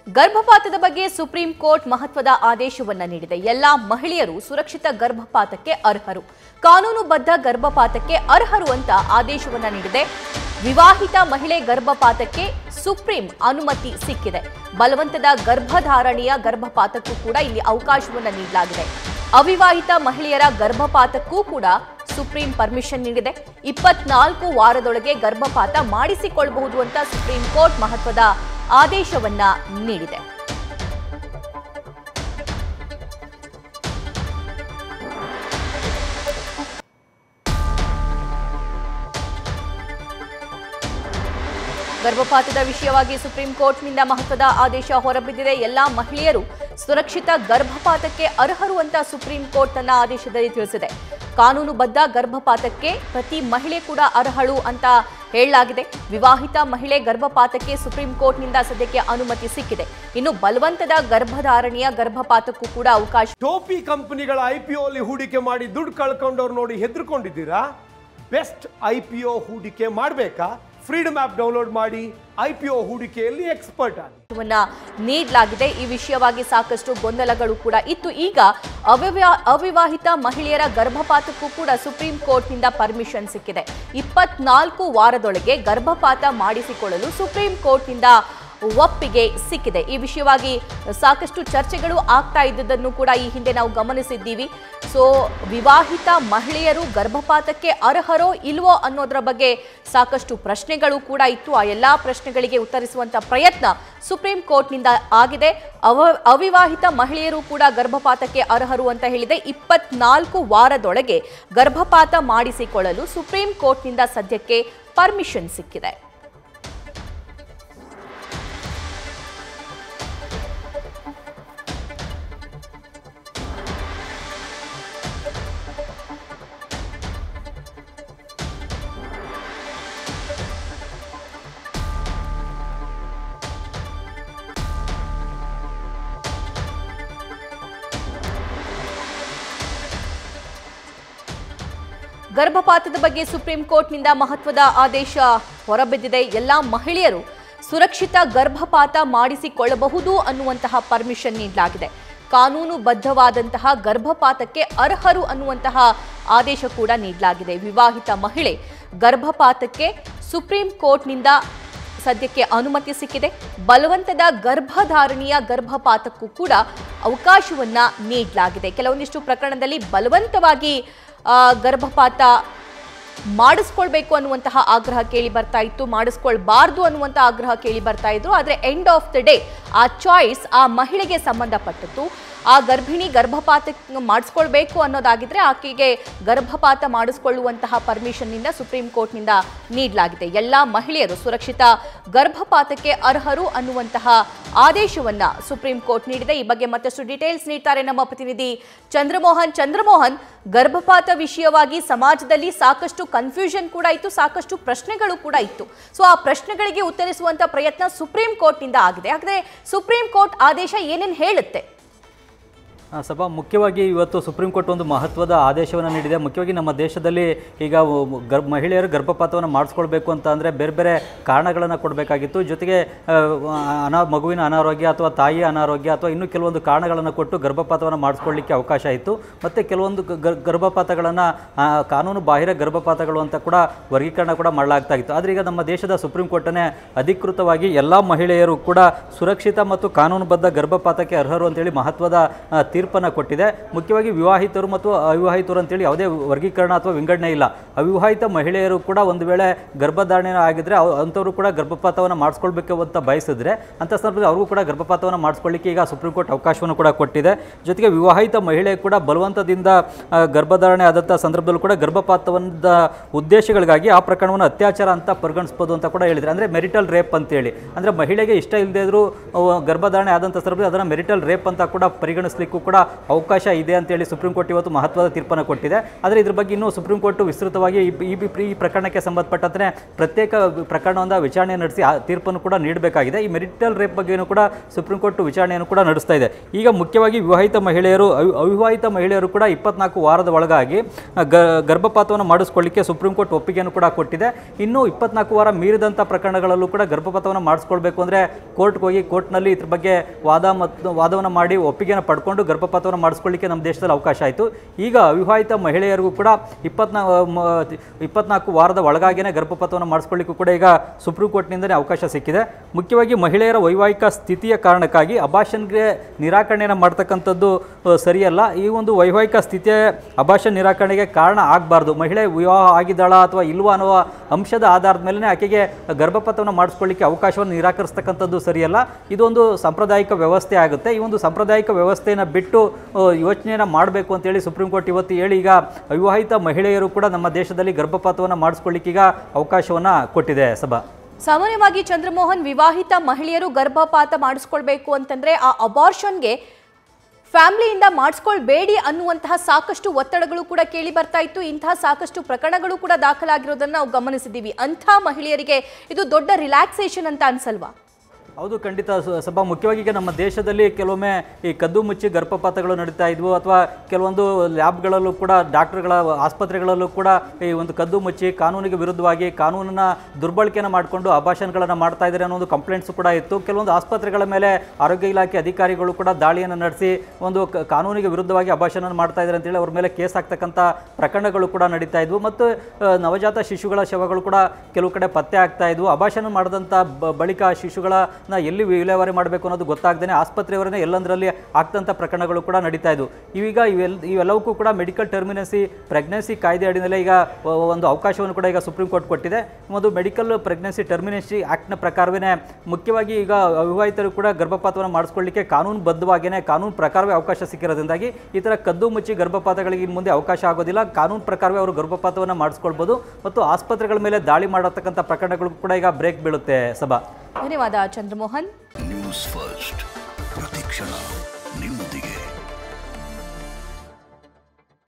ಗರ್ಭಪಾತದ ಬಗ್ಗೆ supreme court ಮಹತ್ವದ ಆದೇಶವನ್ನ ನೀಡಿದೆ ಎಲ್ಲಾ ಮಹಿಳೆಯರು ಸುರಕ್ಷಿತ ಗರ್ಭಪಾತಕ್ಕೆ ಅರ್ಹರು ಕಾನೂನುಬದ್ಧ ಗರ್ಭಪಾತಕ್ಕೆ ಅರ್ಹರು ಅಂತ ಆದೇಶವನ್ನ ನೀಡಿದೆ ವಿವಾಹಿತ ಮಹಿಳೆ ಗರ್ಭಪಾತಕ್ಕೆ ಸುಪ್ರೀಂ ಅನುಮತಿ ಸಿಕ್ಕಿದೆ ಬಲವಂತದ ಗರ್ಭಧಾರಣೆಯ ಗರ್ಭಪಾತಕ್ಕೂ ಕೂಡ ಇಲ್ಲಿ ಅವಕಾಶವನ್ನ ನೀಡಲಾಗಿದೆ ಅವಿವಾಹಿತ ಮಹಿಳೆಯರ ಗರ್ಭಪಾತಕ್ಕೂ ಕೂಡ ಸುಪ್ರೀಂ ಪರ್ಮಿಷನ್ ನೀಡಿದೆ ಇಪ್ಪತ್ನಾಲ್ಕು ವಾರದೊಳಗೆ ಗರ್ಭಪಾತ ಮಾಡಿಸಿಕೊಳ್ಳಬಹುದು ಅಂತ ಸುಪ್ರೀಂ ಕೋರ್ಟ್ ಮಹತ್ವದ ಆದೇಶವನ್ನ ನೀಡಿದೆ ಗರ್ಭಪಾತದ ವಿಷಯವಾಗಿ ಸುಪ್ರೀಂ ಕೋರ್ಟ್ನಿಂದ ಮಹತ್ವದ ಆದೇಶ ಹೊರಬಿದ್ದಿದೆ ಎಲ್ಲಾ ಮಹಿಳೆಯರು ಸುರಕ್ಷಿತ ಗರ್ಭಪಾತಕ್ಕೆ ಅರ್ಹರು ಅಂತ ಸುಪ್ರೀಂ ಕೋರ್ಟ್ ತನ್ನ ಆದೇಶದಲ್ಲಿ ತಿಳಿಸಿದೆ ಕಾನೂನುಬದ್ಧ ಗರ್ಭಪಾತಕ್ಕೆ ಪ್ರತಿ ಮಹಿಳೆ ಕೂಡ ಅರ್ಹಳು ಅಂತ ಹೇಳಲಾಗಿದೆ ವಿವಾಹಿತ ಮಹಿಳೆ ಗರ್ಭಪಾತಕ್ಕೆ ಸುಪ್ರೀಂ ಕೋರ್ಟ್ನಿಂದ ಸದ್ಯಕ್ಕೆ ಅನುಮತಿ ಸಿಕ್ಕಿದೆ ಇನ್ನು ಬಲವಂತದ ಗರ್ಭಧಾರಣೆಯ ಗರ್ಭಪಾತಕ್ಕೂ ಕೂಡ ಅವಕಾಶ ಟೋಪಿ ಕಂಪನಿಗಳ ಐ ಪಿ ಅಲ್ಲಿ ಹೂಡಿಕೆ ಮಾಡಿ ದುಡ್ಡು ಕಳ್ಕೊಂಡವ್ರು ನೋಡಿ ಹೆದರ್ಕೊಂಡಿದ್ದೀರಾ ಬೆಸ್ಟ್ ಐ ಪಿ ಒ ಹೂಡಿಕೆ ಮಾಡಬೇಕಾ ಫ್ರೀಡಮ್ ಆ್ಯಪ್ ಡೌನ್ಲೋಡ್ ಮಾಡಿ ಐ ಪಿ ಒ ಹೂಡಿಕೆಯಲ್ಲಿ ಎಕ್ಸ್ಪರ್ಟ್ ಆಗಿ ವನ್ನ ನೀಡಲಾಗಿದೆ ಈ ವಿಷಯವಾಗಿ ಸಾಕಷ್ಟು ಗೊಂದಲಗಳು ಕೂಡ ಇತ್ತು ಈಗ ಅವಿವಾ ಅವಿವಾಹಿತ ಮಹಿಳೆಯರ ಗರ್ಭಪಾತಕ್ಕೂ ಕೂಡ ಸುಪ್ರೀಂ ಕೋರ್ಟ್ನಿಂದ ಪರ್ಮಿಷನ್ ಸಿಕ್ಕಿದೆ ಇಪ್ಪತ್ನಾಲ್ಕು ವಾರದೊಳಗೆ ಗರ್ಭಪಾತ ಮಾಡಿಸಿಕೊಳ್ಳಲು ಸುಪ್ರೀಂ ಕೋರ್ಟ್ನಿಂದ ಒಪ್ಪಿಗೆ ಸಿಕ್ಕಿದೆ ಈ ವಿಷಯವಾಗಿ ಸಾಕಷ್ಟು ಚರ್ಚೆಗಳು ಆಗ್ತಾ ಇದ್ದುದನ್ನು ಕೂಡ ಈ ಹಿಂದೆ ನಾವು ಗಮನಿಸಿದ್ದೀವಿ ಸೊ ವಿವಾಹಿತ ಮಹಿಳೆಯರು ಗರ್ಭಪಾತಕ್ಕೆ ಅರ್ಹರೋ ಇಲ್ವೋ ಅನ್ನೋದರ ಬಗ್ಗೆ ಸಾಕಷ್ಟು ಪ್ರಶ್ನೆಗಳು ಕೂಡ ಇತ್ತು ಆ ಎಲ್ಲಾ ಪ್ರಶ್ನೆಗಳಿಗೆ ಉತ್ತರಿಸುವಂತ ಪ್ರಯತ್ನ ಸುಪ್ರೀಂ ಕೋರ್ಟ್ನಿಂದ ಆಗಿದೆ ಅವ ಅವಿವಾಹಿತ ಮಹಿಳೆಯರು ಕೂಡ ಗರ್ಭಪಾತಕ್ಕೆ ಅರ್ಹರು ಅಂತ ಹೇಳಿದೆ ಇಪ್ಪತ್ನಾಲ್ಕು ವಾರದೊಳಗೆ ಗರ್ಭಪಾತ ಮಾಡಿಸಿಕೊಳ್ಳಲು ಸುಪ್ರೀಂ ಕೋರ್ಟ್ನಿಂದ ಸದ್ಯಕ್ಕೆ ಪರ್ಮಿಷನ್ ಸಿಕ್ಕಿದೆ ಗರ್ಭಪಾತದ ಬಗ್ಗೆ ಸುಪ್ರೀಂ ಕೋರ್ಟ್ನಿಂದ ಮಹತ್ವದ ಆದೇಶ ಹೊರಬಿದ್ದಿದೆ ಎಲ್ಲಾ ಮಹಿಳೆಯರು ಸುರಕ್ಷಿತ ಗರ್ಭಪಾತ ಮಾಡಿಸಿಕೊಳ್ಳಬಹುದು ಅನ್ನುವಂತಹ ಪರ್ಮಿಷನ್ ನೀಡಲಾಗಿದೆ ಕಾನೂನುಬದ್ಧವಾದಂತಹ ಗರ್ಭಪಾತಕ್ಕೆ ಅರ್ಹರು ಅನ್ನುವಂತಹ ಆದೇಶ ಕೂಡ ನೀಡಲಾಗಿದೆ ವಿವಾಹಿತ ಮಹಿಳೆ ಗರ್ಭಪಾತಕ್ಕೆ ಸುಪ್ರೀಂ ಕೋರ್ಟ್ನಿಂದ ಸದ್ಯಕ್ಕೆ ಅನುಮತಿ ಸಿಕ್ಕಿದೆ ಬಲವಂತದ ಗರ್ಭಧಾರಣೆಯ ಗರ್ಭಪಾತಕ್ಕೂ ಕೂಡ ಅವಕಾಶವನ್ನ ನೀಡಲಾಗಿದೆ ಕೆಲವೊಂದಿಷ್ಟು ಪ್ರಕರಣದಲ್ಲಿ ಬಲವಂತವಾಗಿ ಆ, ಗರ್ಭಪಾತ ಮಾಡಿಸ್ಕೊಳ್ಬೇಕು ಅನ್ನುವಂತಹ ಆಗ್ರಹ ಕೇಳಿ ಬರ್ತಾ ಇತ್ತು ಮಾಡಿಸ್ಕೊಳ್ಬಾರ್ದು ಅನ್ನುವಂಥ ಆಗ್ರಹ ಕೇಳಿ ಬರ್ತಾ ಇದ್ರು ಆದರೆ ಎಂಡ್ ಆಫ್ ದ ಡೇ ಆ ಚಾಯ್ಸ್ ಆ ಮಹಿಳೆಗೆ ಸಂಬಂಧಪಟ್ಟದ್ದು ಆ ಗರ್ಭಿಣಿ ಗರ್ಭಪಾತ ಮಾಡಿಸ್ಕೊಳ್ಬೇಕು ಅನ್ನೋದಾಗಿದ್ರೆ ಆಕೆಗೆ ಗರ್ಭಪಾತ ಮಾಡಿಸ್ಕೊಳ್ಳುವಂತಹ ಪರ್ಮಿಷನ್ನಿಂದ ಸುಪ್ರೀಂ ಕೋರ್ಟ್ನಿಂದ ನೀಡಲಾಗಿದೆ ಎಲ್ಲ ಮಹಿಳೆಯರು ಸುರಕ್ಷಿತ ಗರ್ಭಪಾತಕ್ಕೆ ಅರ್ಹರು ಅನ್ನುವಂತಹ ಆದೇಶವನ್ನ ಸುಪ್ರೀಂ ಕೋರ್ಟ್ ನೀಡಿದೆ ಈ ಬಗ್ಗೆ ಮತ್ತಷ್ಟು ಡೀಟೇಲ್ಸ್ ನೀಡ್ತಾರೆ ನಮ್ಮ ಪ್ರತಿನಿಧಿ ಚಂದ್ರಮೋಹನ್ ಚಂದ್ರಮೋಹನ್ ಗರ್ಭಪಾತ ವಿಷಯವಾಗಿ ಸಮಾಜದಲ್ಲಿ ಸಾಕಷ್ಟು ಕನ್ಫ್ಯೂಷನ್ ಕೂಡ ಇತ್ತು ಸಾಕಷ್ಟು ಪ್ರಶ್ನೆಗಳು ಕೂಡ ಇತ್ತು ಸೊ ಆ ಪ್ರಶ್ನೆಗಳಿಗೆ ಉತ್ತರಿಸುವಂತ ಪ್ರಯತ್ನ ಸುಪ್ರೀಂ ಕೋರ್ಟ್ನಿಂದ ಆಗಿದೆ ಹಾಗಾದ್ರೆ ಸುಪ್ರೀಂ ಕೋರ್ಟ್ ಆದೇಶ ಏನೇನು ಹೇಳುತ್ತೆ ಆ, ಸಭಾ ಮುಖ್ಯವಾಗಿ ಇವತ್ತು ಸುಪ್ರೀಂ ಕೋರ್ಟ್ ಒಂದು ಮಹತ್ವದ ಆದೇಶವನ್ನು ನೀಡಿದೆ ಮುಖ್ಯವಾಗಿ ನಮ್ಮ ದೇಶದಲ್ಲಿ ಈಗ ಒ- ಗರ್ಭ ಮಹಿಳೆಯರು ಗರ್ಭಪಾತವನ್ನು ಮಾಡಿಸ್ಕೊಳ್ಬೇಕು ಅಂತ ಅಂದರೆ ಬೇರೆ ಬೇರೆ ಕಾರಣಗಳನ್ನು ಕೊಡಬೇಕಾಗಿತ್ತು ಜೊತೆಗೆ ಆ, ಅನಾ ಮಗುವಿನ ಅನಾರೋಗ್ಯ ಅಥವಾ ತಾಯಿಯ ಅನಾರೋಗ್ಯ ಅಥವಾ ಇನ್ನೂ ಕೆಲವೊಂದು ಕಾರಣಗಳನ್ನು ಕೊಟ್ಟು ಗರ್ಭಪಾತವನ್ನು ಮಾಡಿಸ್ಕೊಳ್ಳಿಕ್ಕೆ ಅವಕಾಶ ಇತ್ತು ಮತ್ತು ಕೆಲವೊಂದು ಗ- ಗರ್- ಗರ್ಭಪಾತಗಳನ್ನು ಆ, ಕಾನೂನು ಬಾಹಿರ ಗರ್ಭಪಾತಗಳು ಅಂತ ಕೂಡ ವರ್ಗೀಕರಣ ಕೂಡ ಮಾಡಲಾಗ್ತಾ ಇತ್ತು ಆದರೆ ಈಗ ನಮ್ಮ ದೇಶದ ಸುಪ್ರೀಂ ಕೋರ್ಟನೇ ಅಧಿಕೃತವಾಗಿ ಎಲ್ಲ ಮಹಿಳೆಯರು ಕೂಡ ಸುರಕ್ಷಿತ ಮತ್ತು ಕಾನೂನುಬದ್ಧ ಗರ್ಭಪಾತಕ್ಕೆ ಅರ್ಹರು ಅಂತೇಳಿ ಮಹತ್ವದ ಆ, ತೀರ್ಪನ್ನು ಕೊಟ್ಟಿದೆ ಮುಖ್ಯವಾಗಿ ವಿವಾಹಿತರು ಮತ್ತು ಅವಿವಾಹಿತರು ಅಂತೇಳಿ ಯಾವುದೇ ವರ್ಗೀಕರಣ ಅಥವಾ ವಿಂಗಡಣೆ ಇಲ್ಲ ಅವಿವಾಹಿತ ಮಹಿಳೆಯರು ಕೂಡ ಒಂದು ವೇಳೆ ಗರ್ಭಧಾರಣೆ ಆಗಿದ್ರೆ ಅವ್- ಅಂಥವರು ಕೂಡ ಗರ್ಭಪಾತವನ್ನು ಮಾಡಿಸ್ಕೊಳ್ಬೇಕು ಅಂತ ಬಯಸಿದ್ರೆ ಅಂಥ ಸಂದರ್ಭದಲ್ಲಿ ಅವ್ರಿಗೂ ಕೂಡ ಗರ್ಭಪಾತವನ್ನು ಮಾಡಿಸ್ಕೊಳ್ಳಿಕ್ಕೆ ಈಗ ಸುಪ್ರೀಂ ಕೋರ್ಟ್ ಅವಕಾಶವನ್ನು ಕೂಡ ಕೊಟ್ಟಿದೆ ಜೊತೆಗೆ ವಿವಾಹಿತ ಮಹಿಳೆ ಕೂಡ ಬಲವಂತದಿಂದ ಆ, ಗರ್ಭಧಾರಣೆ ಆದಂಥ ಸಂದರ್ಭದಲ್ಲೂ ಕೂಡ ಗರ್ಭಪಾತವನ್ನ ಉದ್ದೇಶಗಳಿಗಾಗಿ ಆ ಪ್ರಕರಣವನ್ನು ಅತ್ಯಾಚಾರ ಅಂತ ಪರಿಗಣಿಸ್ಬೋದು ಅಂತ ಕೂಡ ಹೇಳಿದ್ರೆ ಅಂದರೆ ಮೆರಿಟಲ್ ರೇಪ್ ಅಂತೇಳಿ ಅಂದರೆ ಮಹಿಳೆಗೆ ಇಷ್ಟ ಇಲ್ಲದೆ ಇದ್ರೂ ಅವು ಗರ್ಭಧಾರಣೆ ಆದಂಥ ಸಂದರ್ಭದಲ್ಲಿ ಅದನ್ನು ಮೆರಿಟಲ್ ರೇಪ್ ಅಂತ ಕೂಡ ಪರಿಗಣಿಸಲಿಕ್ಕೂ ಕೂಡ ಅವಕಾಶ ಇದೆ ಅಂತೇಳಿ ಸುಪ್ರೀಂ ಕೋರ್ಟ್ ಇವತ್ತು ಮಹತ್ವದ ತೀರ್ಪನ್ನು ಕೊಟ್ಟಿದೆ ಆದರೆ ಇದ್ರ ಬಗ್ಗೆ ಇನ್ನೂ ಸುಪ್ರೀಂ ಕೋರ್ಟ್ ವಿಸ್ತೃತವಾಗಿ ಈ ಈ ಈ ಪ್ರಕರಣಕ್ಕೆ ಸಂಬಂಧಪಟ್ಟಂತೆ ಪ್ರತ್ಯೇಕ ಪ್ರಕರಣವನ್ನು ವಿಚಾರಣೆ ನಡೆಸಿ ಆ ತೀರ್ಪನ್ನು ಕೂಡ ನೀಡಬೇಕಾಗಿದೆ ಈ ಮೆರಿಟಲ್ ರೇಪ್ ಬಗ್ಗೆಯೂ ಕೂಡ ಸುಪ್ರೀಂ ಕೋರ್ಟ್ ವಿಚಾರಣೆಯನ್ನು ಕೂಡ ನಡೆಸ್ತಾ ಇದೆ ಈಗ ಮುಖ್ಯವಾಗಿ ವಿವಾಹಿತ ಮಹಿಳೆಯರು ಅವಿ- ಅವಿವಾಹಿತ ಮಹಿಳೆಯರು ಕೂಡ ಇಪ್ಪತ್ನಾಲ್ಕು ವಾರದ ಒಳಗಾಗಿ ಗ ಗರ್ಭಪಾತವನ್ನು ಮಾಡಿಸ್ಕೊಳ್ಳಿಕ್ಕೆ ಸುಪ್ರೀಂ ಕೋರ್ಟ್ ಒಪ್ಪಿಗೆಯನ್ನು ಕೂಡ ಕೊಟ್ಟಿದೆ ಇನ್ನು ಇಪ್ಪತ್ನಾಲ್ಕು ವಾರ ಮೀರಿದಂಥ ಪ್ರಕರಣಗಳಲ್ಲೂ ಕೂಡ ಗರ್ಭಪಾತವನ್ನು ಮಾಡಿಸ್ಕೊಳ್ಬೇಕು ಅಂದರೆ ಕೋರ್ಟ್ಗೆ ಹೋಗಿ ಕೋರ್ಟ್ನಲ್ಲಿ ಇದ್ರ ಬಗ್ಗೆ ವಾದ ಮತ್ತು ವಾದವನ್ನು ಮಾಡಿ ಒಪ್ಪಿಗೆಯನ್ನು ಪಡ್ಕೊಂಡು ಗರ್ಭಪಾತವನ್ನು ಮಾಡಿಸ್ಕೊಳ್ಳಿಕ್ಕೆ ನಮ್ಮ ದೇಶದಲ್ಲಿ ಅವಕಾಶ ಆಯಿತು ಈಗ ಅವಿವಾಹಿತ ಮಹಿಳೆಯರಿಗೂ ಕೂಡ ಇಪ್ಪತ್ನಾ ಮ- ಇಪ್ಪತ್ನಾಲ್ಕು ವಾರದ ಒಳಗಾಗಿಯೇ ಗರ್ಭಪಾತವನ್ನು ಮಾಡಿಸ್ಕೊಳ್ಳಿಕ್ಕೂ ಕೂಡ ಈಗ ಸುಪ್ರೀಂ ಕೋರ್ಟ್ನಿಂದಲೇ ಅವಕಾಶ ಸಿಕ್ಕಿದೆ ಮುಖ್ಯವಾಗಿ ಮಹಿಳೆಯರ ವೈವಾಹಿಕ ಸ್ಥಿತಿಯ ಕಾರಣಕ್ಕಾಗಿ ಅಭಾಷನ್ಗೆ ನಿರಾಕರಣೆಯನ್ನು ಮಾಡ್ತಕ್ಕಂಥದ್ದು ಅ, ಸರಿಯಲ್ಲ ಈ ಒಂದು ವೈವಾಹಿಕ ಸ್ಥಿತಿಯ ಅಭಾಷನ್ ನಿರಾಕರಣೆಗೆ ಕಾರಣ ಆಗಬಾರ್ದು ಮಹಿಳೆ ವಿವಾಹ ಆಗಿದ್ದಾಳ ಅಥವಾ ಇಲ್ವಾ ಅನ್ನುವ ಅಂಶದ ಆಧಾರದ ಮೇಲೆ ಆಕೆಗೆ ಗರ್ಭಪಾತವನ್ನು ಮಾಡಿಸ್ಕೊಳ್ಳಿಕ್ಕೆ ಅವಕಾಶವನ್ನು ನಿರಾಕರಿಸ್ತಕ್ಕಂಥದ್ದು ಸರಿಯಲ್ಲ ಇದೊಂದು ಸಾಂಪ್ರದಾಯಿಕ ವ್ಯವಸ್ಥೆ ಆಗುತ್ತೆ ಈ ಒಂದು ಸಾಂಪ್ರದಾಯಿಕ ವ್ಯವಸ್ಥೆಯನ್ನು ಬಿಟ್ಟು ಅ, ಯೋಚನೆಯನ್ನು ಮಾಡಬೇಕು ಅಂತೇಳಿ ಸುಪ್ರೀಂ ಕೋರ್ಟ್ ಇವತ್ತು ಹೇಳಿ ಈಗ ಅವಿವಾಹಿತ ಮಹಿಳೆಯರು ಕೂಡ ನಮ್ಮ ದೇಶದಲ್ಲಿ ಗರ್ಭಪಾತವನ್ನು ಮಾಡಿಸ್ಕೊಳ್ಳಿಕ್ಕೆ ಈಗ ಅವಕಾಶವನ್ನು ಕೊಟ್ಟಿದೆ ಸಭಾ ಸಾಮಾನ್ಯವಾಗಿ ಚಂದ್ರಮೋಹನ್ ವಿವಾಹಿತ ಮಹಿಳೆಯರು ಗರ್ಭಪಾತ ಮಾಡಿಸ್ಕೊಳ್ಬೇಕು ಅಂತಂದ್ರೆ ಆ ಅಬಾರ್ಷನ್ಗೆ ಫ್ಯಾಮಿಲಿಯಿಂದ ಮಾಡಿಸ್ಕೊಳ್ಬೇಡಿ ಅನ್ನುವಂತಹ ಸಾಕಷ್ಟು ಒತ್ತಡಗಳು ಕೂಡ ಕೇಳಿ ಬರ್ತಾ ಇತ್ತು ಇಂತಹ ಸಾಕಷ್ಟು ಪ್ರಕರಣಗಳು ಕೂಡ ದಾಖಲಾಗಿರೋದನ್ನ ನಾವು ಗಮನಿಸಿದ್ದೀವಿ ಅಂಥ ಮಹಿಳೆಯರಿಗೆ ಇದು ದೊಡ್ಡ ರಿಲ್ಯಾಕ್ಸೇಷನ್ ಅಂತ ಅನ್ಸಲ್ವಾ ಹೌದು ಖಂಡಿತ ಸ- ಸಭಾ ಮುಖ್ಯವಾಗಿ ಈಗ ನಮ್ಮ ದೇಶದಲ್ಲಿ ಕೆಲವೊಮ್ಮೆ ಈ ಕದ್ದು ಮುಚ್ಚಿ ಗರ್ಭಪಾತಗಳು ನಡೀತಾ ಇದ್ವು ಅಥವಾ ಕೆಲವೊಂದು ಲ್ಯಾಬ್ಗಳಲ್ಲೂ ಕೂಡ ಡಾಕ್ಟರ್ಗಳ ಆಸ್ಪತ್ರೆಗಳಲ್ಲೂ ಕೂಡ ಈ ಒಂದು ಕದ್ದು ಮುಚ್ಚಿ ಕಾನೂನಿಗೆ ವಿರುದ್ಧವಾಗಿ ಕಾನೂನನ್ನ ದುರ್ಬಳಕೆಯನ್ನು ಮಾಡಿಕೊಂಡು ಅಭಾಷಣಗಳನ್ನು ಮಾಡ್ತಾ ಇದ್ದಾರೆ ಅನ್ನೋ ಒಂದು ಕಂಪ್ಲೇಂಟ್ಸ್ ಕೂಡ ಇತ್ತು ಕೆಲವೊಂದು ಆಸ್ಪತ್ರೆಗಳ ಮೇಲೆ ಆರೋಗ್ಯ ಇಲಾಖೆ ಅಧಿಕಾರಿಗಳು ಕೂಡ ದಾಳಿಯನ್ನು ನಡೆಸಿ ಒಂದು ಕ- ಕಾನೂನಿಗೆ ವಿರುದ್ಧವಾಗಿ ಅಭಾಷಣ ಮಾಡ್ತಾ ಇದ್ದಾರೆ ಅಂತೇಳಿ ಅವ್ರ ಮೇಲೆ ಕೇಸ್ ಆಗ್ತಕ್ಕಂಥ ಪ್ರಕರಣಗಳು ಕೂಡ ನಡೀತಾ ಇದ್ವು ಮತ್ತು ಆ, ನವಜಾತ ಶಿಶುಗಳ ಶವಗಳು ಕೂಡ ಕೆಲವು ಕಡೆ ಪತ್ತೆ ಆಗ್ತಾ ಇದ್ವು ಅಭಾಷಣ ಮಾಡಿದಂಥ ಬ- ಬಳಿಕ ಆ ಶಿಶುಗಳನ್ನ ಎಲ್ಲಿ ವಿಲೇವಾರಿ ಮಾಡಬೇಕು ಅನ್ನೋದು ಗೊತ್ತಾಗ್ದೇ ಆಸ್ಪತ್ರೆಯವರನ್ನೇ ಎಲ್ಲಂದರಲ್ಲಿ ಆಗ್ತಂಥ ಪ್ರಕರಣಗಳು ಕೂಡ ನಡೀತಾ ಇದ್ವು ಇವೀಗ ಇವೆಲ್ಲ ಇವೆಲ್ಲವಕ್ಕೂ ಕೂಡ ಮೆಡಿಕಲ್ ಟರ್ಮಿನಸಿ ಪ್ರೆಗ್ನೆನ್ಸಿ ಕಾಯ್ದೆ ಅಡಿನಲ್ಲಿ ಈಗ ಒ- ಒಂದು ಅವಕಾಶವನ್ನು ಕೂಡ ಈಗ ಸುಪ್ರೀಂ ಕೋರ್ಟ್ ಕೊಟ್ಟಿದೆ ಒಂದು ಮೆಡಿಕಲ್ ಪ್ರೆಗ್ನೆನ್ಸಿ ಟರ್ಮಿನಸಿ ಆ್ಯಕ್ಟ್ನ ಪ್ರಕಾರವೇ ಮುಖ್ಯವಾಗಿ ಈಗ ಅವಿವಾಹಿತರು ಕೂಡ ಗರ್ಭಪಾತವನ್ನು ಮಾಡಿಸ್ಕೊಳ್ಳಿಕ್ಕೆ ಕಾನೂನುಬದ್ಧವಾಗಿಯೇ ಕಾನೂನು ಪ್ರಕಾರವೇ ಅವಕಾಶ ಸಿಕ್ಕಿರೋದ್ರಿಂದಾಗಿ ಈ ಥರ ಕದ್ದು ಮುಚ್ಚಿ ಗರ್ಭಪಾತಗಳಿಗೆ ಇನ್ನು ಮುಂದೆ ಅವಕಾಶ ಆಗೋದಿಲ್ಲ ಕಾನೂನು ಪ್ರಕಾರವೇ ಅವರು ಗರ್ಭಪಾತವನ್ನು ಮಾಡಿಸ್ಕೊಳ್ಬೋದು ಮತ್ತು ಆಸ್ಪತ್ರೆಗಳ ಮೇಲೆ ದಾಳಿ ಮಾಡತಕ್ಕಂಥ ಪ್ರಕರಣಗಳು ಕೂಡ ಈಗ ಬ್ರೇಕ್ ಬೀಳುತ್ತೆ ಸಭಾ ಧನ್ಯವಾದ ಚಂದ್ರಮೋಹನ್ ನ್ಯೂಸ್ ಫಸ್ಟ್ ಪ್ರತಿಕ್ಷಣ ನಿಮ್ಮೊಂದಿಗೆ